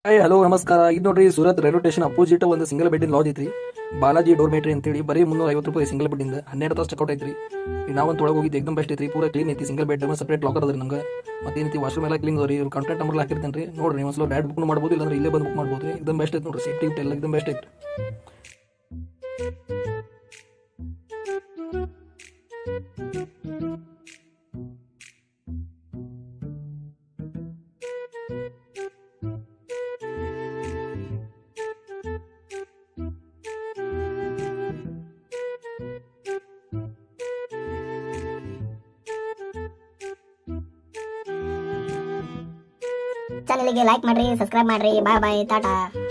hi hello ನಮಸ್ಕಾರ ಇದು ನೋಡ್ರಿ ಸೂರತ್ ರೈಲ್ವೆ ಸ್ಟೇಷನ್ ಅಪೋಸಿಟ್ ಒಂದು ಸಿಂಗಲ್ ಬೆಡ್ ಲಾಜ್ ಐತ್ರಿ ಬಾಲಾಜಿ ಡೋರ್ಮೇಟ್ರಿ ಅಂತೇಳಿ ಬರೀ ಮುನ್ನೂರ ಐವತ್ತು ರೂಪಾಯಿ ಸಿಂಗಲ್ ಬೆಡ್ಡಿಂದ ಹನ್ನೆರಡು ತಾಸು ಚೆಕ್ಔಟ್ ಐತ್ರಿ ಈಗ ನಾವಂತ ಒಳಗೆ ಹೋಗಿದ್ದು ಎಕ್ದಮ್ ಬೆಸ್ಟ್ ಐತ್ರಿ ಪೂರ ಕ್ಲೀನ್ ಐತಿ ಸಿಂಗಲ್ ಬೆಡ್ ಸಪ್ರೇಟ್ ಲಾಕರ್ ಅದ್ರಿ ನಂಗೆ ಮತ್ತೆ ಏನೈತಿ ವಾಶ್ರೂಮ್ ಎಲ್ಲ ಕ್ಲೀನ್ ಅದ್ರಿ ಇವ್ರು ಕಾಂಟ್ಯಾಕ್ಟ್ ನಂಬರ್ ಹಾಕಿರ್ತೇನೆ ರೀ ನೋಡ್ರಿ ನೀವು ಒಂದ್ಸಲ ಬ್ಯಾಡ್ ಬುಕ್ ಮಾಡ್ಬೋದು ಇಲ್ಲಾಂದ್ರೆ ಇಲ್ಲೇ ಬಂದು ಬುಕ್ ಮಾಡ್ಬೋದು ರೀ ಎಕ್ದಮ್ ಬೆಸ್ಟ್ ಐತೆ ನೋಡ್ರಿ ಸೇಫ್ಟಿ ಎಲ್ಲ ಎಕ್ದಮ್ ಬೆಸ್ಟ್ ಐತಿ ಚಾನಲ್ಗೆ ಲೈಕ್ ಮಾಡ್ರಿ ಸಬ್ಸ್ಕ್ರೈಬ್ ಮಾಡ್ರಿ ಬಾಯ್ ಬಾಯ್ ಟಾಟಾ